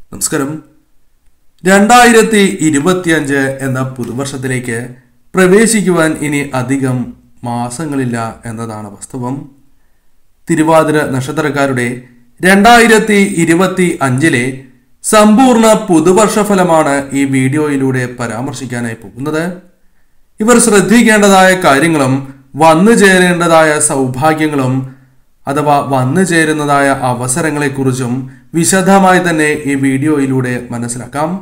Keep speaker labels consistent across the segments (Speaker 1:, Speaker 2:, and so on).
Speaker 1: നമസ്കാരം രണ്ടായിരത്തി ഇരുപത്തിയഞ്ച് എന്ന പുതുവർഷത്തിലേക്ക് പ്രവേശിക്കുവാൻ ഇനി അധികം മാസങ്ങളില്ല എന്നതാണ് വാസ്തവം തിരുവാതിര നക്ഷത്രക്കാരുടെ രണ്ടായിരത്തി ഇരുപത്തി അഞ്ചിലെ സമ്പൂർണ്ണ പുതുവർഷ ഫലമാണ് ഈ വീഡിയോയിലൂടെ പരാമർശിക്കാനായി പോകുന്നത് ഇവർ ശ്രദ്ധിക്കേണ്ടതായ കാര്യങ്ങളും വന്നു ചേരേണ്ടതായ സൗഭാഗ്യങ്ങളും അഥവാ വന്നു ചേരുന്നതായ അവസരങ്ങളെക്കുറിച്ചും വിശദമായി തന്നെ ഈ വീഡിയോയിലൂടെ മനസ്സിലാക്കാം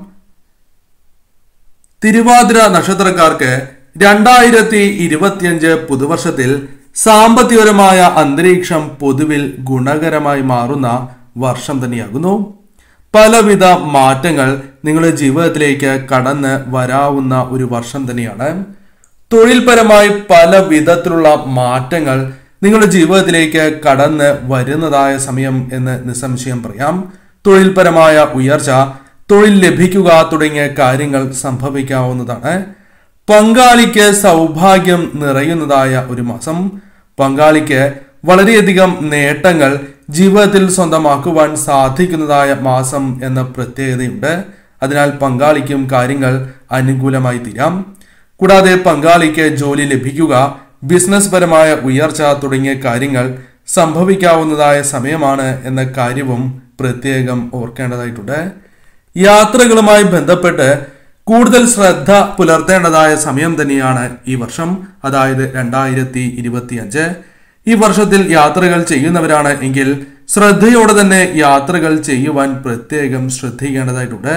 Speaker 1: തിരുവാതിര നക്ഷത്രക്കാർക്ക് രണ്ടായിരത്തി ഇരുപത്തിയഞ്ച് പുതുവർഷത്തിൽ സാമ്പത്തികപരമായ അന്തരീക്ഷം പൊതുവിൽ ഗുണകരമായി മാറുന്ന വർഷം തന്നെയാകുന്നു പലവിധ മാറ്റങ്ങൾ നിങ്ങളുടെ ജീവിതത്തിലേക്ക് കടന്ന് വരാവുന്ന ഒരു വർഷം തന്നെയാണ് തൊഴിൽപരമായി പല വിധത്തിലുള്ള മാറ്റങ്ങൾ നിങ്ങളുടെ ജീവിതത്തിലേക്ക് കടന്ന് വരുന്നതായ സമയം എന്ന് നിസ്സംശയം പറയാം തൊഴിൽപരമായ ഉയർച്ച തൊഴിൽ ലഭിക്കുക തുടങ്ങിയ കാര്യങ്ങൾ സംഭവിക്കാവുന്നതാണ് പങ്കാളിക്ക് സൗഭാഗ്യം നിറയുന്നതായ ഒരു മാസം പങ്കാളിക്ക് വളരെയധികം നേട്ടങ്ങൾ ജീവിതത്തിൽ സ്വന്തമാക്കുവാൻ സാധിക്കുന്നതായ മാസം എന്ന പ്രത്യേകതയുണ്ട് അതിനാൽ പങ്കാളിക്കും കാര്യങ്ങൾ അനുകൂലമായി തീരാം കൂടാതെ പങ്കാളിക്ക് ജോലി ലഭിക്കുക ബിസിനസ് പരമായ ഉയർച്ച തുടങ്ങിയ കാര്യങ്ങൾ സംഭവിക്കാവുന്നതായ സമയമാണ് എന്ന കാര്യവും പ്രത്യേകം ഓർക്കേണ്ടതായിട്ടുണ്ട് യാത്രകളുമായി ബന്ധപ്പെട്ട് കൂടുതൽ ശ്രദ്ധ പുലർത്തേണ്ടതായ സമയം തന്നെയാണ് ഈ വർഷം അതായത് രണ്ടായിരത്തി ഇരുപത്തിയഞ്ച് ഈ വർഷത്തിൽ യാത്രകൾ ചെയ്യുന്നവരാണ് എങ്കിൽ ശ്രദ്ധയോടെ തന്നെ യാത്രകൾ ചെയ്യുവാൻ പ്രത്യേകം ശ്രദ്ധിക്കേണ്ടതായിട്ടുണ്ട്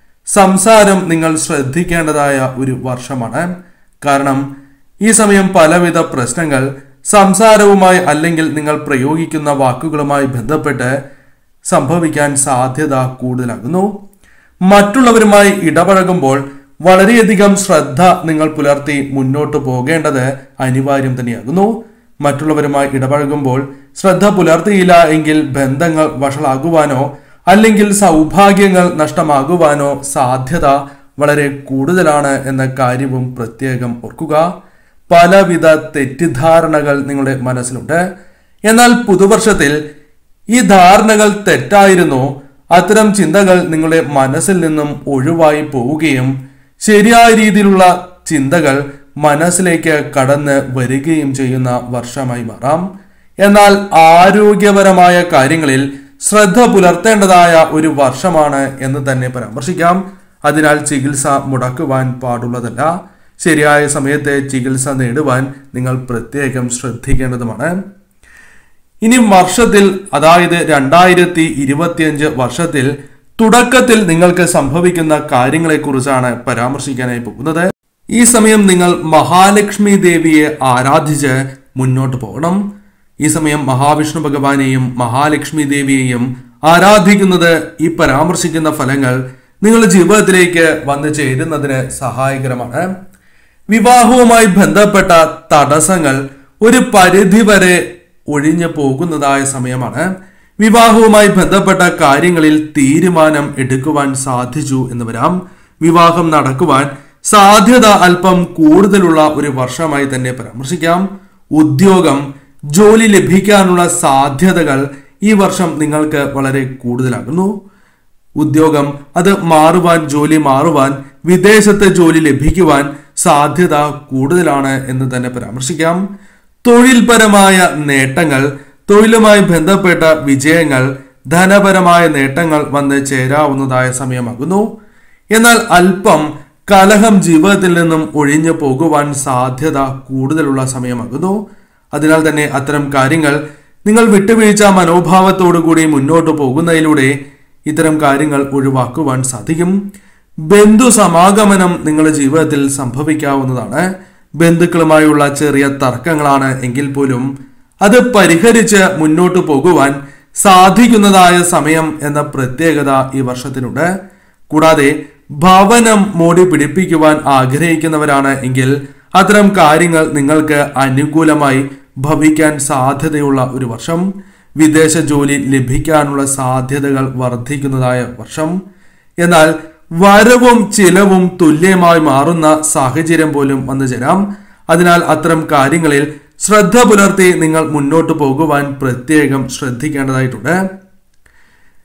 Speaker 1: സംസാരം നിങ്ങൾ ശ്രദ്ധിക്കേണ്ടതായ ഒരു വർഷമാണ് കാരണം ഈ സമയം പലവിധ പ്രശ്നങ്ങൾ സംസാരവുമായി അല്ലെങ്കിൽ നിങ്ങൾ പ്രയോഗിക്കുന്ന വാക്കുകളുമായി ബന്ധപ്പെട്ട് സംഭവിക്കാൻ സാധ്യത കൂടുതലാകുന്നു മറ്റുള്ളവരുമായി ഇടപഴകുമ്പോൾ വളരെയധികം ശ്രദ്ധ നിങ്ങൾ പുലർത്തി മുന്നോട്ട് പോകേണ്ടത് അനിവാര്യം തന്നെയാകുന്നു മറ്റുള്ളവരുമായി ഇടപഴകുമ്പോൾ ശ്രദ്ധ പുലർത്തിയില്ല എങ്കിൽ ബന്ധങ്ങൾ വഷളാകുവാനോ അല്ലെങ്കിൽ സൗഭാഗ്യങ്ങൾ നഷ്ടമാകുവാനോ സാധ്യത വളരെ കൂടുതലാണ് എന്ന കാര്യവും പ്രത്യേകം ഓർക്കുക പലവിധ തെറ്റിദ്ധാരണകൾ നിങ്ങളുടെ മനസ്സിലുണ്ട് എന്നാൽ പുതുവർഷത്തിൽ ഈ ധാരണകൾ തെറ്റായിരുന്നു അത്തരം ചിന്തകൾ നിങ്ങളുടെ മനസ്സിൽ നിന്നും ഒഴിവായി പോവുകയും ശരിയായ രീതിയിലുള്ള ചിന്തകൾ മനസ്സിലേക്ക് കടന്ന് വരികയും ചെയ്യുന്ന വർഷമായി മാറാം എന്നാൽ ആരോഗ്യപരമായ കാര്യങ്ങളിൽ ശ്രദ്ധ പുലർത്തേണ്ടതായ ഒരു വർഷമാണ് എന്ന് തന്നെ പരാമർശിക്കാം അതിനാൽ ചികിത്സ മുടക്കുവാൻ പാടുള്ളതല്ല ശരിയായ സമയത്തെ ചികിത്സ നേടുവാൻ നിങ്ങൾ പ്രത്യേകം ശ്രദ്ധിക്കേണ്ടതുമാണ് ഇനി വർഷത്തിൽ അതായത് രണ്ടായിരത്തി ഇരുപത്തിയഞ്ച് വർഷത്തിൽ തുടക്കത്തിൽ നിങ്ങൾക്ക് സംഭവിക്കുന്ന കാര്യങ്ങളെക്കുറിച്ചാണ് പരാമർശിക്കാനായി പോകുന്നത് ഈ സമയം നിങ്ങൾ മഹാലക്ഷ്മി ദേവിയെ ആരാധിച്ച് മുന്നോട്ട് പോകണം ഈ സമയം മഹാവിഷ്ണു ഭഗവാനെയും മഹാലക്ഷ്മി ദേവിയെയും ആരാധിക്കുന്നത് ഈ പരാമർശിക്കുന്ന ഫലങ്ങൾ നിങ്ങളുടെ ജീവിതത്തിലേക്ക് വന്നു ചേരുന്നതിന് സഹായകരമാണ് വിവാഹവുമായി ബന്ധപ്പെട്ട തടസ്സങ്ങൾ ഒരു പരിധിവരെ ഒഴിഞ്ഞു പോകുന്നതായ സമയമാണ് വിവാഹവുമായി ബന്ധപ്പെട്ട കാര്യങ്ങളിൽ തീരുമാനം എടുക്കുവാൻ സാധിച്ചു എന്ന് വരാം വിവാഹം നടക്കുവാൻ സാധ്യത അല്പം കൂടുതലുള്ള ഒരു വർഷമായി തന്നെ പരാമർശിക്കാം ഉദ്യോഗം ജോലി ലഭിക്കാനുള്ള സാധ്യതകൾ ഈ വർഷം നിങ്ങൾക്ക് വളരെ കൂടുതലാകുന്നു ഉദ്യോഗം അത് മാറുവാൻ ജോലി മാറുവാൻ വിദേശത്ത് ജോലി ലഭിക്കുവാൻ സാധ്യത കൂടുതലാണ് എന്ന് തന്നെ പരാമർശിക്കാം തൊഴിൽപരമായ നേട്ടങ്ങൾ തൊഴിലുമായി ബന്ധപ്പെട്ട വിജയങ്ങൾ ധനപരമായ നേട്ടങ്ങൾ വന്ന് ചേരാവുന്നതായ സമയമാകുന്നു എന്നാൽ അല്പം കലഹം ജീവിതത്തിൽ നിന്നും ഒഴിഞ്ഞു പോകുവാൻ സാധ്യത കൂടുതലുള്ള സമയമാകുന്നു അതിനാൽ തന്നെ അത്തരം കാര്യങ്ങൾ നിങ്ങൾ വിട്ടുവീഴ്ച മനോഭാവത്തോടു കൂടി മുന്നോട്ട് പോകുന്നതിലൂടെ ഇത്തരം കാര്യങ്ങൾ ഒഴിവാക്കുവാൻ സാധിക്കും ബന്ധു സമാഗമനം നിങ്ങളുടെ ജീവിതത്തിൽ സംഭവിക്കാവുന്നതാണ് ബന്ധുക്കളുമായുള്ള ചെറിയ തർക്കങ്ങളാണ് എങ്കിൽ പോലും അത് പരിഹരിച്ച് മുന്നോട്ട് പോകുവാൻ സാധിക്കുന്നതായ സമയം എന്ന പ്രത്യേകത ഈ വർഷത്തിനുണ്ട് കൂടാതെ ഭവനം മോടി പിടിപ്പിക്കുവാൻ ആഗ്രഹിക്കുന്നവരാണ് എങ്കിൽ അത്തരം കാര്യങ്ങൾ നിങ്ങൾക്ക് അനുകൂലമായി ഭവിക്കാൻ സാധ്യതയുള്ള ഒരു വർഷം വിദേശ ജോലി ലഭിക്കാനുള്ള സാധ്യതകൾ വർദ്ധിക്കുന്നതായ വർഷം എന്നാൽ വരവും ചിലവും തുല്യമായി മാറുന്ന സാഹചര്യം പോലും വന്നു ചേരാം അതിനാൽ അത്തരം കാര്യങ്ങളിൽ ശ്രദ്ധ പുലർത്തി നിങ്ങൾ മുന്നോട്ട് പോകുവാൻ പ്രത്യേകം ശ്രദ്ധിക്കേണ്ടതായിട്ടുണ്ട്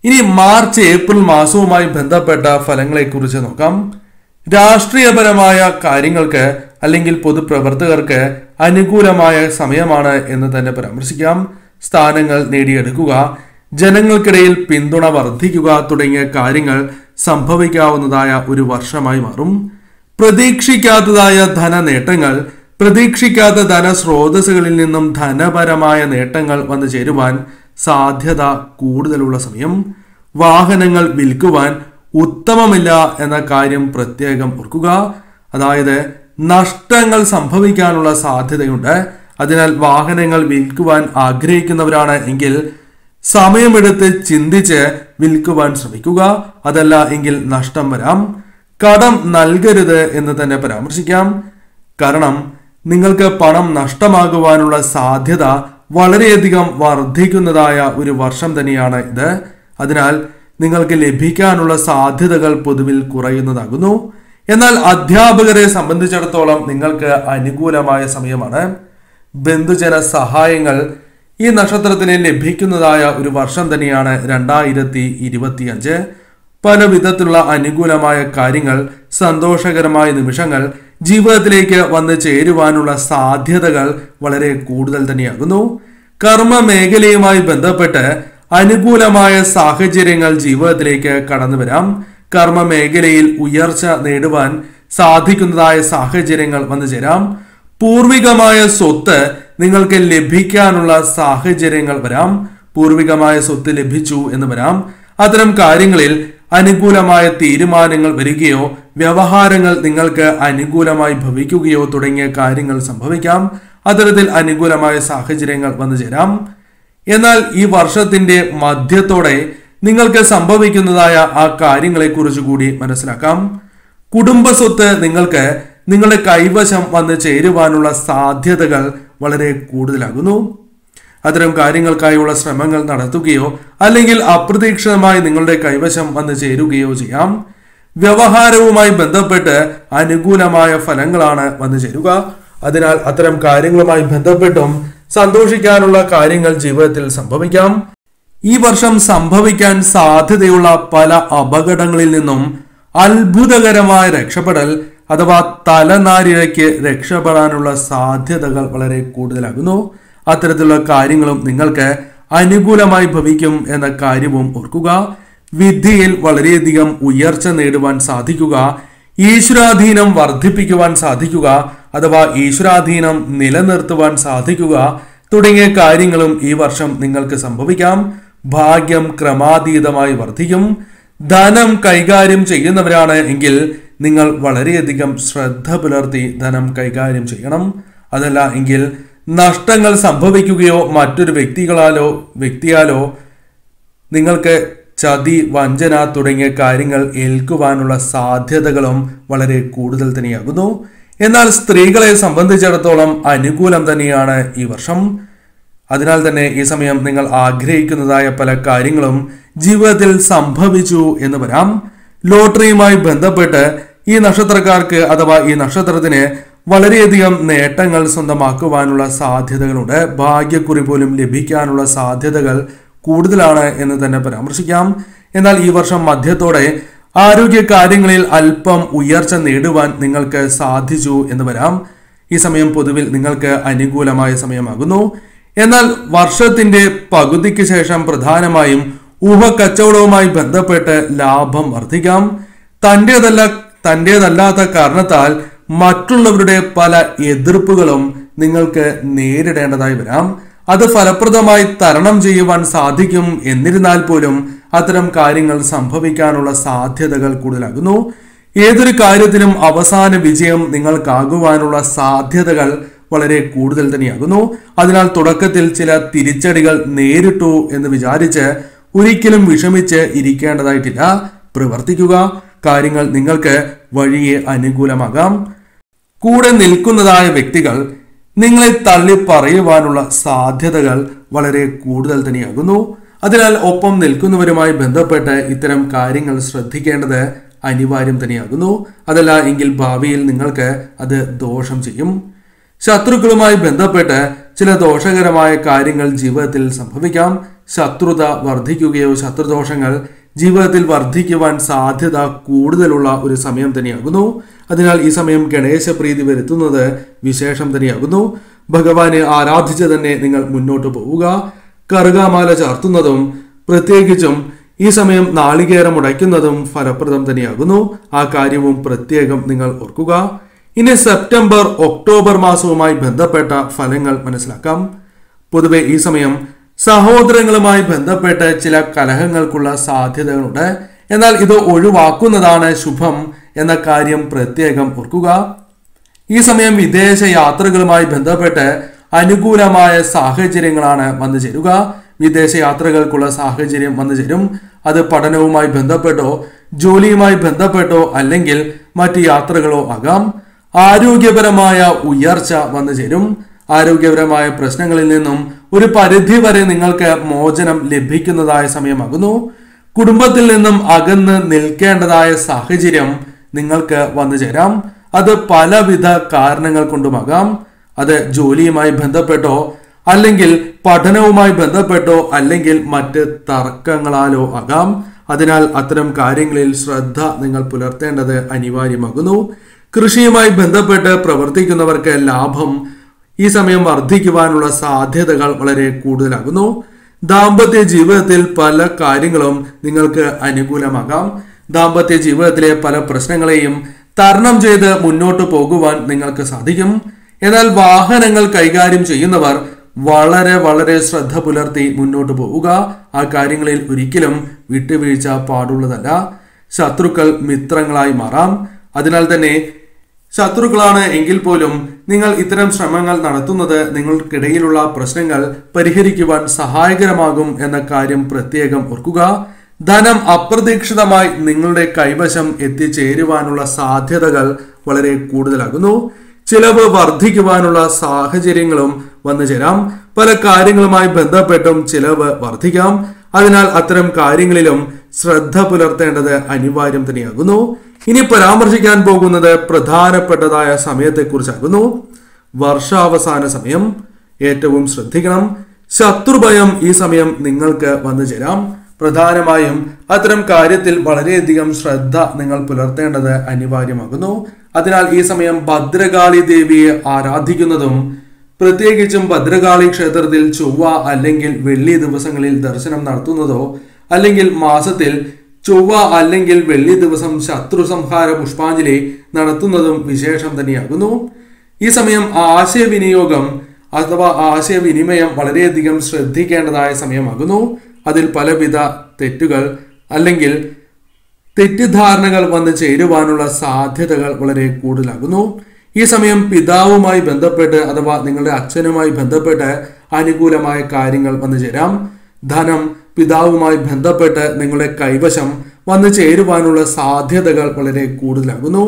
Speaker 1: ഇനി മാർച്ച് ഏപ്രിൽ മാസവുമായി ബന്ധപ്പെട്ട ഫലങ്ങളെക്കുറിച്ച് നോക്കാം രാഷ്ട്രീയപരമായ കാര്യങ്ങൾക്ക് അല്ലെങ്കിൽ പൊതുപ്രവർത്തകർക്ക് അനുകൂലമായ സമയമാണ് എന്ന് തന്നെ പരാമർശിക്കാം സ്ഥാനങ്ങൾ നേടിയെടുക്കുക ജനങ്ങൾക്കിടയിൽ പിന്തുണ വർദ്ധിക്കുക തുടങ്ങിയ കാര്യങ്ങൾ സംഭവിക്കാവുന്നതായ ഒരു വർഷമായി മാറും പ്രതീക്ഷിക്കാത്തതായ ധന നേട്ടങ്ങൾ പ്രതീക്ഷിക്കാത്ത ധനസ്രോതസ്സുകളിൽ നിന്നും ധനപരമായ നേട്ടങ്ങൾ വന്നു ചേരുവാൻ സാധ്യത കൂടുതലുള്ള സമയം വാഹനങ്ങൾ വിൽക്കുവാൻ ഉത്തമമില്ല എന്ന കാര്യം പ്രത്യേകം ഓർക്കുക അതായത് നഷ്ടങ്ങൾ സംഭവിക്കാനുള്ള സാധ്യതയുണ്ട് അതിനാൽ വാഹനങ്ങൾ വിൽക്കുവാൻ ആഗ്രഹിക്കുന്നവരാണ് എങ്കിൽ സമയമെടുത്ത് ചിന്തിച്ച് വിൽക്കുവാൻ ശ്രമിക്കുക അതല്ല എങ്കിൽ നഷ്ടം വരാം കടം നൽകരുത് എന്ന് തന്നെ പരാമർശിക്കാം കാരണം നിങ്ങൾക്ക് പണം നഷ്ടമാകുവാനുള്ള സാധ്യത വളരെയധികം വർദ്ധിക്കുന്നതായ ഒരു വർഷം തന്നെയാണ് ഇത് അതിനാൽ നിങ്ങൾക്ക് ലഭിക്കാനുള്ള സാധ്യതകൾ പൊതുവിൽ കുറയുന്നതാകുന്നു എന്നാൽ അധ്യാപകരെ സംബന്ധിച്ചിടത്തോളം നിങ്ങൾക്ക് അനുകൂലമായ സമയമാണ് ബന്ധുജന സഹായങ്ങൾ ഈ നക്ഷത്രത്തിന് ലഭിക്കുന്നതായ ഒരു വർഷം തന്നെയാണ് രണ്ടായിരത്തി ഇരുപത്തിയഞ്ച് പല വിധത്തിലുള്ള അനുകൂലമായ കാര്യങ്ങൾ സന്തോഷകരമായ നിമിഷങ്ങൾ ജീവിതത്തിലേക്ക് വന്ന് ചേരുവാനുള്ള സാധ്യതകൾ വളരെ കൂടുതൽ തന്നെയാകുന്നു കർമ്മ മേഖലയുമായി ബന്ധപ്പെട്ട് അനുകൂലമായ സാഹചര്യങ്ങൾ ജീവിതത്തിലേക്ക് കടന്നു വരാം കർമ്മ മേഖലയിൽ ഉയർച്ച നേടുവാൻ സാധിക്കുന്നതായ സാഹചര്യങ്ങൾ വന്നു ചേരാം പൂർവികമായ സ്വത്ത് നിങ്ങൾക്ക് ലഭിക്കാനുള്ള സാഹചര്യങ്ങൾ വരാം പൂർവികമായ സ്വത്ത് ലഭിച്ചു എന്ന് വരാം അത്തരം കാര്യങ്ങളിൽ അനുകൂലമായ തീരുമാനങ്ങൾ വരികയോ വ്യവഹാരങ്ങൾ നിങ്ങൾക്ക് അനുകൂലമായി ഭവിക്കുകയോ തുടങ്ങിയ കാര്യങ്ങൾ സംഭവിക്കാം അത്തരത്തിൽ അനുകൂലമായ സാഹചര്യങ്ങൾ വന്നു ചേരാം എന്നാൽ ഈ വർഷത്തിന്റെ മധ്യത്തോടെ നിങ്ങൾക്ക് സംഭവിക്കുന്നതായ ആ കാര്യങ്ങളെക്കുറിച്ച് കൂടി മനസ്സിലാക്കാം കുടുംബ സ്വത്ത് നിങ്ങൾക്ക് നിങ്ങളുടെ കൈവശം വന്ന് ചേരുവാനുള്ള സാധ്യതകൾ വളരെ കൂടുതലാകുന്നു അത്തരം കാര്യങ്ങൾക്കായുള്ള ശ്രമങ്ങൾ നടത്തുകയോ അല്ലെങ്കിൽ അപ്രതീക്ഷിതമായി നിങ്ങളുടെ കൈവശം വന്ന് ചേരുകയോ ചെയ്യാം വ്യവഹാരവുമായി ബന്ധപ്പെട്ട് അനുകൂലമായ ഫലങ്ങളാണ് വന്നു ചേരുക അതിനാൽ അത്തരം കാര്യങ്ങളുമായി ബന്ധപ്പെട്ടും സന്തോഷിക്കാനുള്ള കാര്യങ്ങൾ ജീവിതത്തിൽ സംഭവിക്കാം ഈ വർഷം സംഭവിക്കാൻ സാധ്യതയുള്ള പല അപകടങ്ങളിൽ നിന്നും അത്ഭുതകരമായ രക്ഷപ്പെടൽ അഥവാ തലനാരിഴയ്ക്ക് രക്ഷപ്പെടാനുള്ള സാധ്യതകൾ വളരെ കൂടുതലാകുന്നു അത്തരത്തിലുള്ള കാര്യങ്ങളും നിങ്ങൾക്ക് അനുകൂലമായി ഭവിക്കും എന്ന കാര്യവും ഓർക്കുക വിദ്യയിൽ വളരെയധികം ഉയർച്ച നേടുവാൻ സാധിക്കുക ഈശ്വരാധീനം വർദ്ധിപ്പിക്കുവാൻ സാധിക്കുക അഥവാ ഈശ്വരാധീനം നിലനിർത്തുവാൻ സാധിക്കുക തുടങ്ങിയ കാര്യങ്ങളും ഈ വർഷം നിങ്ങൾക്ക് സംഭവിക്കാം ഭാഗ്യം ക്രമാതീതമായി വർദ്ധിക്കും ധനം കൈകാര്യം ചെയ്യുന്നവരാണ് എങ്കിൽ നിങ്ങൾ വളരെയധികം ശ്രദ്ധ പുലർത്തി ധനം കൈകാര്യം ചെയ്യണം അതല്ല എങ്കിൽ നഷ്ടങ്ങൾ സംഭവിക്കുകയോ മറ്റൊരു വ്യക്തികളാലോ വ്യക്തിയാലോ നിങ്ങൾക്ക് ചതി വഞ്ചന തുടങ്ങിയ കാര്യങ്ങൾ ഏൽക്കുവാനുള്ള സാധ്യതകളും വളരെ കൂടുതൽ തന്നെയാകുന്നു എന്നാൽ സ്ത്രീകളെ സംബന്ധിച്ചിടത്തോളം അനുകൂലം തന്നെയാണ് ഈ വർഷം അതിനാൽ തന്നെ ഈ സമയം നിങ്ങൾ ആഗ്രഹിക്കുന്നതായ പല കാര്യങ്ങളും ജീവിതത്തിൽ സംഭവിച്ചു എന്ന് വരാം ലോട്ടറിയുമായി ബന്ധപ്പെട്ട് ഈ നക്ഷത്രക്കാർക്ക് അഥവാ ഈ നക്ഷത്രത്തിന് വളരെയധികം നേട്ടങ്ങൾ സ്വന്തമാക്കുവാനുള്ള സാധ്യതകളുണ്ട് ഭാഗ്യക്കുറി പോലും ലഭിക്കാനുള്ള സാധ്യതകൾ കൂടുതലാണ് എന്ന് തന്നെ പരാമർശിക്കാം എന്നാൽ ഈ വർഷം മധ്യത്തോടെ ആരോഗ്യ കാര്യങ്ങളിൽ അല്പം ഉയർച്ച നേടുവാൻ നിങ്ങൾക്ക് സാധിച്ചു എന്ന് വരാം ഈ സമയം പൊതുവിൽ നിങ്ങൾക്ക് അനുകൂലമായ സമയമാകുന്നു എന്നാൽ വർഷത്തിന്റെ പകുതിക്ക് ശേഷം പ്രധാനമായും ഊഹക്കച്ചവടവുമായി ബന്ധപ്പെട്ട് ലാഭം വർദ്ധിക്കാം തന്റേതല്ല തന്റേതല്ലാത്ത കാരണത്താൽ മറ്റുള്ളവരുടെ പല എതിർപ്പുകളും നിങ്ങൾക്ക് നേരിടേണ്ടതായി വരാം അത് ഫലപ്രദമായി തരണം ചെയ്യുവാൻ സാധിക്കും എന്നിരുന്നാൽ പോലും അത്തരം കാര്യങ്ങൾ സംഭവിക്കാനുള്ള സാധ്യതകൾ കൂടുതലാകുന്നു ഏതൊരു കാര്യത്തിലും അവസാന വിജയം നിങ്ങൾക്കാകുവാനുള്ള സാധ്യതകൾ വളരെ കൂടുതൽ തന്നെയാകുന്നു അതിനാൽ തുടക്കത്തിൽ ചില തിരിച്ചടികൾ നേരിട്ടു എന്ന് വിചാരിച്ച് ഒരിക്കലും വിഷമിച്ച് ഇരിക്കേണ്ടതായിട്ടില്ല പ്രവർത്തിക്കുക കാര്യങ്ങൾ നിങ്ങൾക്ക് വഴിയെ അനുകൂലമാകാം കൂടെ നിൽക്കുന്നതായ വ്യക്തികൾ നിങ്ങളെ തള്ളി പറയുവാനുള്ള സാധ്യതകൾ വളരെ കൂടുതൽ തന്നെയാകുന്നു അതിനാൽ ഒപ്പം നിൽക്കുന്നവരുമായി ബന്ധപ്പെട്ട് ഇത്തരം കാര്യങ്ങൾ ശ്രദ്ധിക്കേണ്ടത് അനിവാര്യം തന്നെയാകുന്നു അതല്ല എങ്കിൽ ഭാവിയിൽ നിങ്ങൾക്ക് അത് ദോഷം ചെയ്യും ശത്രുക്കളുമായി ബന്ധപ്പെട്ട് ചില ദോഷകരമായ കാര്യങ്ങൾ ജീവിതത്തിൽ സംഭവിക്കാം ശത്രുത വർദ്ധിക്കുകയോ ശത്രുദോഷങ്ങൾ ജീവിതത്തിൽ വർദ്ധിക്കുവാൻ സാധ്യത കൂടുതലുള്ള ഒരു സമയം തന്നെയാകുന്നു അതിനാൽ ഈ സമയം ഗണേശ പ്രീതി വരുത്തുന്നത് വിശേഷം തന്നെയാകുന്നു ഭഗവാനെ ആരാധിച്ച് തന്നെ നിങ്ങൾ മുന്നോട്ട് പോവുക കറുകാമാല ചാർത്തുന്നതും പ്രത്യേകിച്ചും ഈ സമയം നാളികേരം ഉടയ്ക്കുന്നതും ഫലപ്രദം തന്നെയാകുന്നു ആ കാര്യവും പ്രത്യേകം നിങ്ങൾ ഓർക്കുക ഇനി സെപ്റ്റംബർ ഒക്ടോബർ മാസവുമായി ബന്ധപ്പെട്ട ഫലങ്ങൾ മനസ്സിലാക്കാം പൊതുവെ ഈ സമയം സഹോദരങ്ങളുമായി ബന്ധപ്പെട്ട് ചില കലഹങ്ങൾക്കുള്ള സാധ്യതകളുണ്ട് എന്നാൽ ഇത് ഒഴിവാക്കുന്നതാണ് ശുഭം എന്ന കാര്യം പ്രത്യേകം ഓർക്കുക ഈ സമയം വിദേശ യാത്രകളുമായി ബന്ധപ്പെട്ട് അനുകൂലമായ സാഹചര്യങ്ങളാണ് വന്നു ചേരുക വിദേശ യാത്രകൾക്കുള്ള സാഹചര്യം വന്നു ചേരും അത് പഠനവുമായി ബന്ധപ്പെട്ടോ ജോലിയുമായി ബന്ധപ്പെട്ടോ അല്ലെങ്കിൽ മറ്റ് യാത്രകളോ ആകാം ആരോഗ്യപരമായ ഉയർച്ച വന്നു ചേരും ആരോഗ്യപരമായ പ്രശ്നങ്ങളിൽ നിന്നും ഒരു പരിധി വരെ നിങ്ങൾക്ക് മോചനം ലഭിക്കുന്നതായ സമയമാകുന്നു കുടുംബത്തിൽ നിന്നും അകന്ന് നിൽക്കേണ്ടതായ സാഹചര്യം നിങ്ങൾക്ക് വന്നു ചേരാം അത് പലവിധ കാരണങ്ങൾ കൊണ്ടുമാകാം അത് ജോലിയുമായി ബന്ധപ്പെട്ടോ അല്ലെങ്കിൽ പഠനവുമായി ബന്ധപ്പെട്ടോ അല്ലെങ്കിൽ മറ്റ് തർക്കങ്ങളാലോ ആകാം അതിനാൽ അത്തരം കാര്യങ്ങളിൽ ശ്രദ്ധ നിങ്ങൾ പുലർത്തേണ്ടത് അനിവാര്യമാകുന്നു കൃഷിയുമായി ബന്ധപ്പെട്ട് പ്രവർത്തിക്കുന്നവർക്ക് ലാഭം ഈ സമയം വർദ്ധിക്കുവാനുള്ള സാധ്യതകൾ വളരെ കൂടുതലാകുന്നു ദാമ്പത്യ ജീവിതത്തിൽ പല കാര്യങ്ങളും നിങ്ങൾക്ക് അനുകൂലമാകാം ദാമ്പത്യ ജീവിതത്തിലെ പല പ്രശ്നങ്ങളെയും തരണം ചെയ്ത് മുന്നോട്ട് പോകുവാൻ നിങ്ങൾക്ക് സാധിക്കും എന്നാൽ വാഹനങ്ങൾ കൈകാര്യം ചെയ്യുന്നവർ വളരെ വളരെ ശ്രദ്ധ പുലർത്തി മുന്നോട്ട് പോവുക ആ കാര്യങ്ങളിൽ ഒരിക്കലും വിട്ടുവീഴ്ച പാടുള്ളതല്ല ശത്രുക്കൾ മിത്രങ്ങളായി മാറാം അതിനാൽ തന്നെ ശത്രുക്കളാണ് എങ്കിൽ പോലും നിങ്ങൾ ഇത്തരം ശ്രമങ്ങൾ നടത്തുന്നത് നിങ്ങൾക്കിടയിലുള്ള പ്രശ്നങ്ങൾ പരിഹരിക്കുവാൻ സഹായകരമാകും എന്ന കാര്യം പ്രത്യേകം ഓർക്കുക ധനം അപ്രതീക്ഷിതമായി നിങ്ങളുടെ കൈവശം എത്തിച്ചേരുവാനുള്ള സാധ്യതകൾ വളരെ കൂടുതലാകുന്നു ചിലവ് വർദ്ധിക്കുവാനുള്ള സാഹചര്യങ്ങളും വന്നു ചേരാം പല കാര്യങ്ങളുമായി ബന്ധപ്പെട്ടും ചിലവ് വർദ്ധിക്കാം അതിനാൽ അത്തരം കാര്യങ്ങളിലും ശ്രദ്ധ പുലർത്തേണ്ടത് അനിവാര്യം തന്നെയാകുന്നു ഇനി പരാമർശിക്കാൻ പോകുന്നത് പ്രധാനപ്പെട്ടതായ സമയത്തെക്കുറിച്ചാകുന്നു വർഷാവസാന സമയം ഏറ്റവും ശ്രദ്ധിക്കണം ശത്രുഭയം ഈ സമയം നിങ്ങൾക്ക് വന്നു ചേരാം പ്രധാനമായും അത്തരം കാര്യത്തിൽ വളരെയധികം ശ്രദ്ധ നിങ്ങൾ പുലർത്തേണ്ടത് അനിവാര്യമാകുന്നു അതിനാൽ ഈ സമയം ഭദ്രകാളി ദേവിയെ ആരാധിക്കുന്നതും പ്രത്യേകിച്ചും ഭദ്രകാളി ക്ഷേത്രത്തിൽ ചൊവ്വ അല്ലെങ്കിൽ വെള്ളി ദിവസങ്ങളിൽ ദർശനം നടത്തുന്നതോ അല്ലെങ്കിൽ മാസത്തിൽ ചൊവ്വ അല്ലെങ്കിൽ വെള്ളി ദിവസം ശത്രു സംഹാര പുഷ്പാഞ്ജലി നടത്തുന്നതും വിശേഷം തന്നെയാകുന്നു ഈ സമയം ആശയവിനിയോഗം അഥവാ ആശയവിനിമയം വളരെയധികം ശ്രദ്ധിക്കേണ്ടതായ സമയമാകുന്നു അതിൽ പലവിധ തെറ്റുകൾ അല്ലെങ്കിൽ തെറ്റിദ്ധാരണകൾ വന്ന് ചേരുവാനുള്ള സാധ്യതകൾ വളരെ കൂടുതലാകുന്നു ഈ സമയം പിതാവുമായി ബന്ധപ്പെട്ട് അഥവാ നിങ്ങളുടെ അച്ഛനുമായി ബന്ധപ്പെട്ട് അനുകൂലമായ കാര്യങ്ങൾ വന്നു ചേരാം ധനം പിതാവുമായി ബന്ധപ്പെട്ട് നിങ്ങളുടെ കൈവശം വന്നു ചേരുവാനുള്ള സാധ്യതകൾ വളരെ കൂടുതലാകുന്നു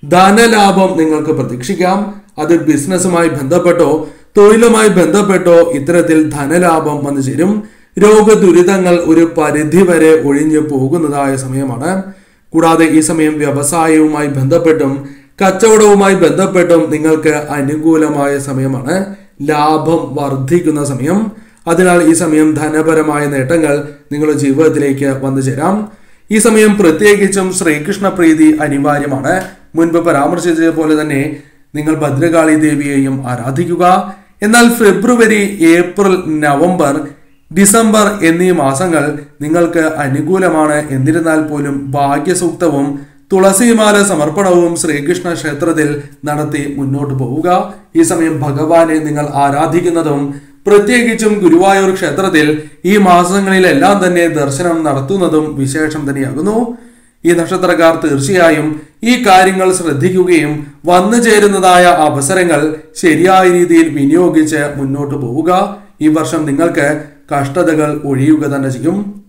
Speaker 1: ധനലാഭം നിങ്ങൾക്ക് പ്രതീക്ഷിക്കാം അത് ബിസിനസ്സുമായി ബന്ധപ്പെട്ടോ തൊഴിലുമായി ബന്ധപ്പെട്ടോ ഇത്തരത്തിൽ ധനലാഭം വന്നു ചേരും രോഗദുരിതങ്ങൾ ഒരു പരിധി വരെ ഒഴിഞ്ഞു പോകുന്നതായ സമയമാണ് കൂടാതെ ഈ സമയം വ്യവസായവുമായി ബന്ധപ്പെട്ടും കച്ചവടവുമായി ബന്ധപ്പെട്ടും നിങ്ങൾക്ക് അനുകൂലമായ സമയമാണ് ലാഭം വർദ്ധിക്കുന്ന സമയം അതിനാൽ ഈ സമയം ധനപരമായ നേട്ടങ്ങൾ നിങ്ങളുടെ ജീവിതത്തിലേക്ക് വന്നു ചേരാം ഈ സമയം പ്രത്യേകിച്ചും ശ്രീകൃഷ്ണ പ്രീതി അനിവാര്യമാണ് മുൻപ് പരാമർശിച്ചതുപോലെ തന്നെ നിങ്ങൾ ഭദ്രകാളി ദേവിയെയും ആരാധിക്കുക എന്നാൽ ഫെബ്രുവരി ഏപ്രിൽ നവംബർ ഡിസംബർ എന്നീ മാസങ്ങൾ നിങ്ങൾക്ക് അനുകൂലമാണ് എന്നിരുന്നാൽ പോലും ഭാഗ്യസൂക്തവും തുളസിമാല സമർപ്പണവും ശ്രീകൃഷ്ണ ക്ഷേത്രത്തിൽ നടത്തി മുന്നോട്ട് പോവുക ഈ സമയം ഭഗവാനെ നിങ്ങൾ ആരാധിക്കുന്നതും പ്രത്യേകിച്ചും ഗുരുവായൂർ ക്ഷേത്രത്തിൽ ഈ മാസങ്ങളിലെല്ലാം തന്നെ ദർശനം നടത്തുന്നതും വിശേഷം തന്നെയാകുന്നു ഈ നക്ഷത്രക്കാർ തീർച്ചയായും ഈ കാര്യങ്ങൾ ശ്രദ്ധിക്കുകയും വന്നു ചേരുന്നതായ അവസരങ്ങൾ ശരിയായ രീതിയിൽ വിനിയോഗിച്ച് മുന്നോട്ട് പോവുക ഈ വർഷം നിങ്ങൾക്ക് കഷ്ടതകൾ ഒഴിയുക തന്നെ ചെയ്യും